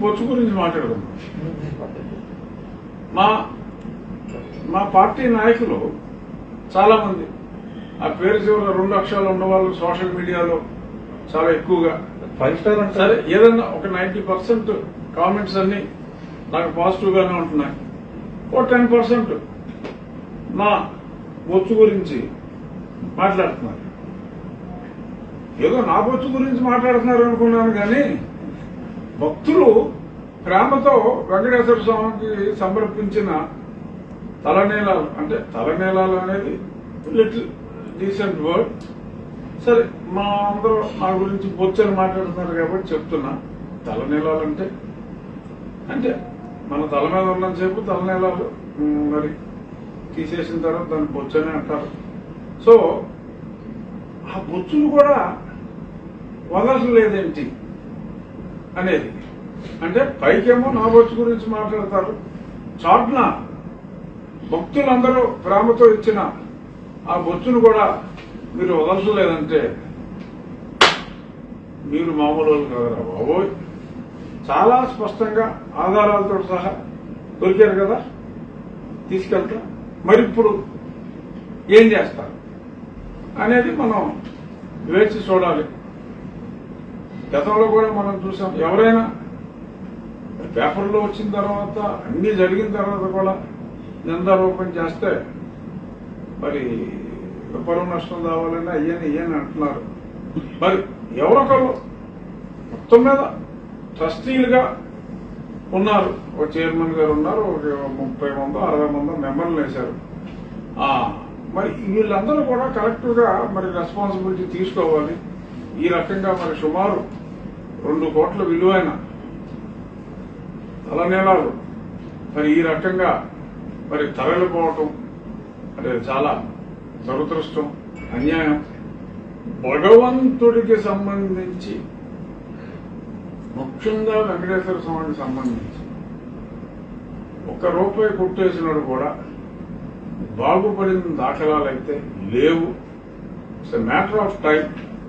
బొచ్చు గురించి మాట్లాడుకుందాం మా మా పార్టీ నాయకులు చాలా మంది ఆ పేరు చివర రెండు అక్షరాలు ఉన్న వాళ్ళు సోషల్ మీడియాలో చాలా ఎక్కువగా ఫైవ్ స్టార్ అంటే సరే ఏదన్నా ఒక నైన్టీ పర్సెంట్ కామెంట్స్ అన్ని నాకు పాజిటివ్ గానే ఉంటున్నాయి ఓ టెన్ పర్సెంట్ నా బొచ్చు గురించి మాట్లాడుతున్నారు ఏదో నా బొచ్చు గురించి మాట్లాడుతున్నారు అనుకున్నాను కానీ భక్తులు ప్రేమతో వెంకటేశ్వర స్వామికి సమర్పించిన తలనీలాలు అంటే తలనీలాలు అనేది లిటిల్ డీసెంట్ వర్డ్ సరే మా అందరూ నా గురించి బొచ్చని మాట్లాడుతున్నారు కాబట్టి చెప్తున్నా తలనీలాలంటే అంటే మన తల మీద ఉన్నంతసేపు తలనీలాలు మ్, మరి తీసేసిన తర్వాత దాన్ని బొచ్చని అంటారు సో ఆ బొచ్చులు కూడా వదలలేదేంటి అనేది అంటే పైకేమో నా బొచ్చు గురించి మాట్లాడతారు చాట్న భక్తులందరూ ప్రేమతో ఇచ్చిన ఆ బొచ్చును కూడా మీరు వదలలేదంటే మీరు మామూలు వాళ్ళు కదరా బాబోయ్ చాలా స్పష్టంగా ఆధారాలతో సహా దొరికారు కదా తీసుకెళ్తా మరి ఇప్పుడు ఏం చేస్తారు అనేది మనం వేచి చూడాలి గతంలో కూడా మనం చూసాం ఎవరైనా పేపర్లో వచ్చిన తర్వాత అన్ని జరిగిన తర్వాత కూడా నిందారోపణ చేస్తే మరి పరువు నష్టం కావాలని అయ్యని అయ్యని అంటున్నారు మరి ఎవరొకరు మొత్తం మీద ట్రస్టీలుగా ఉన్నారు ఒక చైర్మన్ గారు ఉన్నారు ఒక ముప్పై మందో అరవై మందో మెంబర్లు వేశారు ఆ, మరి వీళ్ళందరూ కూడా కరెక్ట్ గా మరి రెస్పాన్సిబిలిటీ తీసుకోవాలి ఈ రకంగా మరి సుమారు రెండు కోట్ల విలువైన తలనీలాలు మరి ఈ రకంగా మరి తరలిపోవటం అంటే చాలా దురదృష్టం అన్యాయం భగవంతుడికి సంబంధించి ముఖ్యంగా వెంకటేశ్వర స్వామికి సంబంధించి ఒక్క రూపాయి కొట్టేసినాడు కూడా బాగుపడిన దాఖలాలైతే లేవు it's matter of time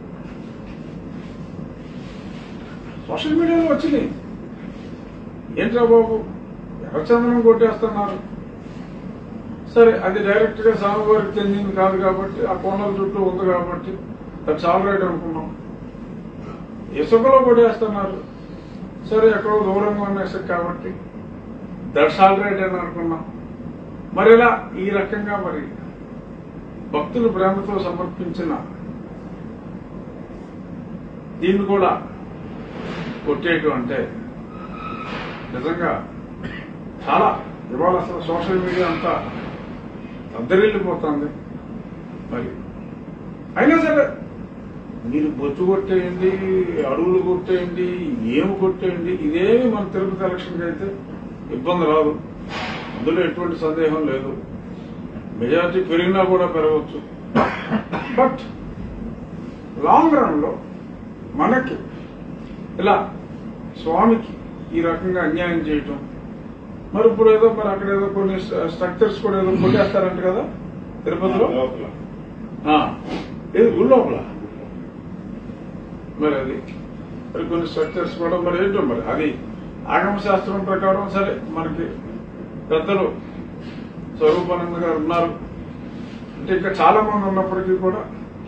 social మీడియాలో వచ్చినాయి ఏంట్రా బాబు ఎర్రచందనం కొట్టేస్తున్నారు సరే అది డైరెక్ట్ గా స్వామివారికి చెందింది కాదు కాబట్టి ఆ కోనల చుట్టూ ఉంది కాబట్టి దట్స్ ఆల్ రైట్ అనుకున్నాం ఇసుకలో కొట్టేస్తున్నారు సరే ఎక్కడో దూరంగా ఉన్న ఇసుక కాబట్టి దట్స్ ఆల్ రైట్ అని అనుకున్నాం మరి ఇలా ఈ రకంగా మరి భక్తులు ప్రేమతో సమర్పించిన దీన్ని కూడా కొట్టేయటం అంటే నిజంగా చాలా ఇవాళ అసలు సోషల్ మీడియా అంతా అద్దరిల్లిపోతుంది మరి అయినా సరే మీరు బొచ్చు కొట్టేయండి అడవులు కొట్టేయండి ఏమి కొట్టేయండి ఇదేమి మన తిరుపతి ఎలక్షన్కి అయితే ఇబ్బంది రాదు అందులో ఎటువంటి సందేహం లేదు మెజారిటీ పెరిగినా కూడా పెరగవచ్చు బట్ లాంగ్ రన్ లో మనకి ఇలా స్వామికి ఈ రకంగా అన్యాయం చేయటం మరి ఇప్పుడు ఏదో మరి అక్కడ ఏదో కొన్ని స్ట్రక్చర్స్ కూడా ఏదో కొట్టేస్తారంట కదా తిరుపతిలో లోపల ఆ, ఏది గుడి లోపల మరి అది మరి కొన్ని స్ట్రక్చర్స్ కూడా మరి ఏంటో మరి అది ఆగమ శాస్త్రం ప్రకారం సరే మనకి పెద్దలు స్వరూపానంద గారు ఉన్నారు అంటే ఇంకా చాలా మంది ఉన్నప్పటికీ కూడా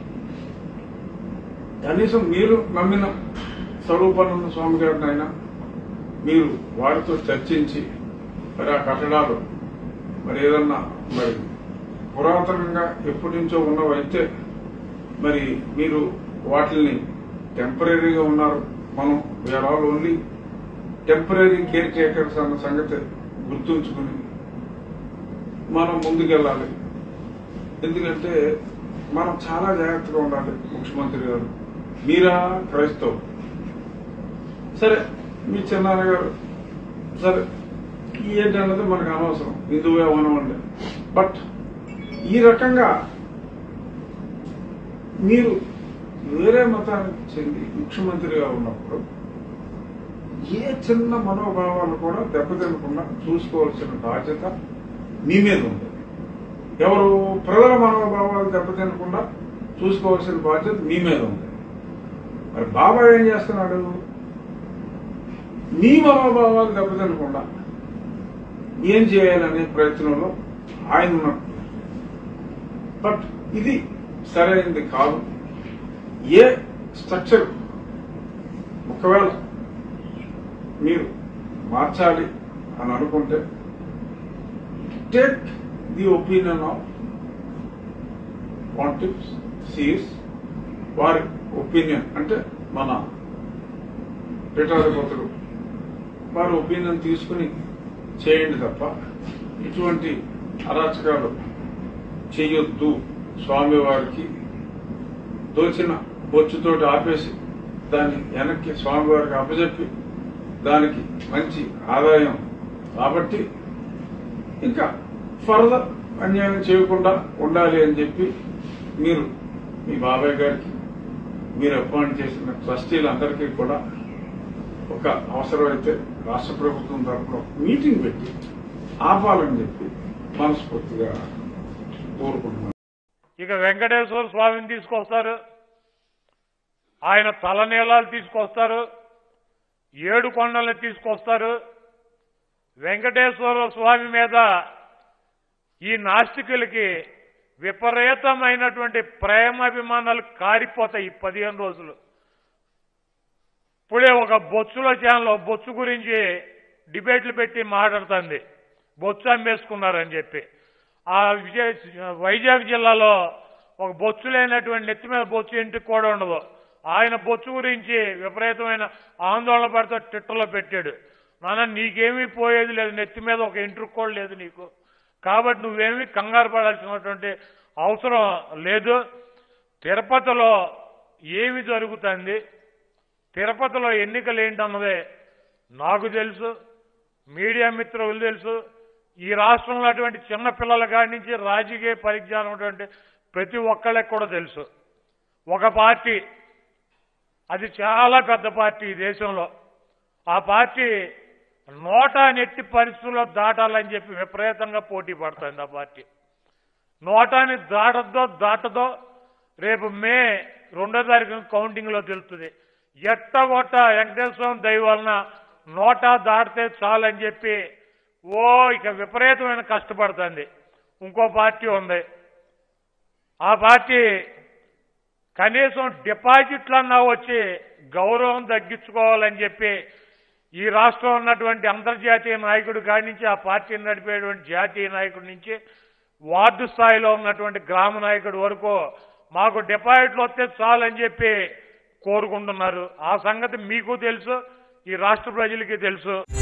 కనీసం మీరు నమ్మిన స్వరూపానంద స్వామి గారిని అయినా మీరు వారితో చర్చించి మరి ఆ కట్టడాలు మరి ఏదన్నా మరి పురాతనంగా ఎప్పటి నుంచో ఉన్నవైతే మరి మీరు వాటిని టెంపరీగా ఉన్నారు మనం we are all only temporary caretakers అన్న సంగతి గుర్తుంచుకుని మనం ముందుకెళ్ళాలి ఎందుకంటే మనం చాలా జాగ్రత్తగా ఉండాలి ముఖ్యమంత్రి గారు మీరా క్రైస్తవు సరే మీ చిన్నాన్న గారు సరే ఏంటి అన్నది మనకు అనవసరం హిందువే అవనవండి బట్ ఈ రకంగా మీరు వేరే మతానికి చెంది ముఖ్యమంత్రిగా ఉన్నప్పుడు ఏ చిన్న మనోభావాలు కూడా దెబ్బతినకుండా చూసుకోవాల్సిన బాధ్యత మీ మీద ఉంది ఎవరు ప్రజల మనోభావాలు దెబ్బతినకుండా చూసుకోవాల్సిన బాధ్యత మీ మీద ఉంది మరి బాబా ఏం చేస్తున్నాడు మీ మనోభావాలు దెబ్బతినకుండా ఏం చేయాలనే ప్రయత్నంలో ఆయన ఉన్నారు బట్ ఇది సరైనది కాదు ఏ స్ట్రక్చర్ ఒకవేళ మీరు మార్చాలి అని అనుకుంటే take the opinion of politics సీస్ వారి ఒపీనియన్ అంటే మన పీఠాధిపతులు వారి ఒపీనియన్ తీసుకుని చేయండి తప్ప ఇటువంటి అరాచకాలు చేయొద్దు స్వామివారికి దోచిన బొచ్చుతోటి ఆపేసి దాన్ని వెనక్కి స్వామివారికి అప్పచెప్పి దానికి మంచి ఆదాయం కాబట్టి ఇంకా ఫర్దర్ అన్యాయం చేయకుండా ఉండాలి అని చెప్పి మీరు మీ బాబాయ్ గారికి మీరు అపాయింట్ చేసిన ట్రస్టీలందరికీ కూడా ఒక అవసరమైతే రాష్ట్ర ప్రభుత్వం తరఫున మీటింగ్ పెట్టి ఆపాలని చెప్పి మనస్ఫూర్తిగా కోరుకుంటున్నాను ఇక వెంకటేశ్వర స్వామిని తీసుకొస్తారు ఆయన తలనీలాలు తీసుకొస్తారు ఏడు కొండల్ని తీసుకొస్తారు వెంకటేశ్వర స్వామి మీద ఈ నాస్తికులకి విపరీతమైనటువంటి ప్రేమాభిమానాలు కారిపోతాయి ఈ పదిహేను రోజులు ఇప్పుడే ఒక బొచ్చుల ఛానల్ బొచ్చు గురించి డిబేట్లు పెట్టి మాట్లాడుతుంది బొచ్చు అమ్మేసుకున్నారని చెప్పి ఆ విజయ వైజాగ్ జిల్లాలో ఒక బొచ్చు లేనటువంటి నెత్తి మీద బొచ్చు ఇంటికి కూడా ఉండదు ఆయన బొచ్చు గురించి విపరీతమైన ఆందోళన పడితే ట్విట్టర్లో పెట్టాడు నాన్న నీకేమీ పోయేది లేదు నెత్తి మీద ఒక ఇంటికి కూడా లేదు నీకు కాబట్టి నువ్వేమీ కంగారు పడాల్సినటువంటి అవసరం లేదు తిరుపతిలో ఏమి జరుగుతుంది తిరుపతిలో ఎన్నికలు ఏంటన్నదే నాకు తెలుసు మీడియా మిత్రులు తెలుసు ఈ రాష్ట్రంలో అటువంటి చిన్న పిల్లల కాడి నుంచి రాజకీయ పరిజ్ఞానం ఉన్నటువంటి ప్రతి ఒక్కళ్ళకి కూడా తెలుసు ఒక పార్టీ అది చాలా పెద్ద పార్టీ ఈ దేశంలో ఆ పార్టీ నోటా నెట్టి పరిస్థితుల్లో దాటాలని చెప్పి విపరీతంగా పోటీ పడుతుంది ఆ పార్టీ నోటాని దాటద్దో దాటదో రేపు మే రెండో తారీఖున కౌంటింగ్ లో తెలుస్తుంది ఎట్టగొట్ట వెంకటేశ్వర స్వామి దయ వలన నోటా దాటితే చాలని చెప్పి ఓ ఇక విపరీతమైన కష్టపడుతుంది ఇంకో పార్టీ ఉంది ఆ పార్టీ కనీసం డిపాజిట్లన్నా వచ్చి గౌరవం తగ్గించుకోవాలని చెప్పి ఈ రాష్ట్రంలో ఉన్నటువంటి అంతర్జాతీయ నాయకుడు కాడి నుంచి ఆ పార్టీని నడిపేటువంటి జాతీయ నాయకుడి నుంచి వార్డు స్థాయిలో ఉన్నటువంటి గ్రామ నాయకుడి వరకు మాకు డిపాజిట్లు వస్తే చాలని చెప్పి కోరుకుంటున్నారు ఆ సంగతి మీకు తెలుసు ఈ రాష్ట్ర ప్రజలకి తెలుసు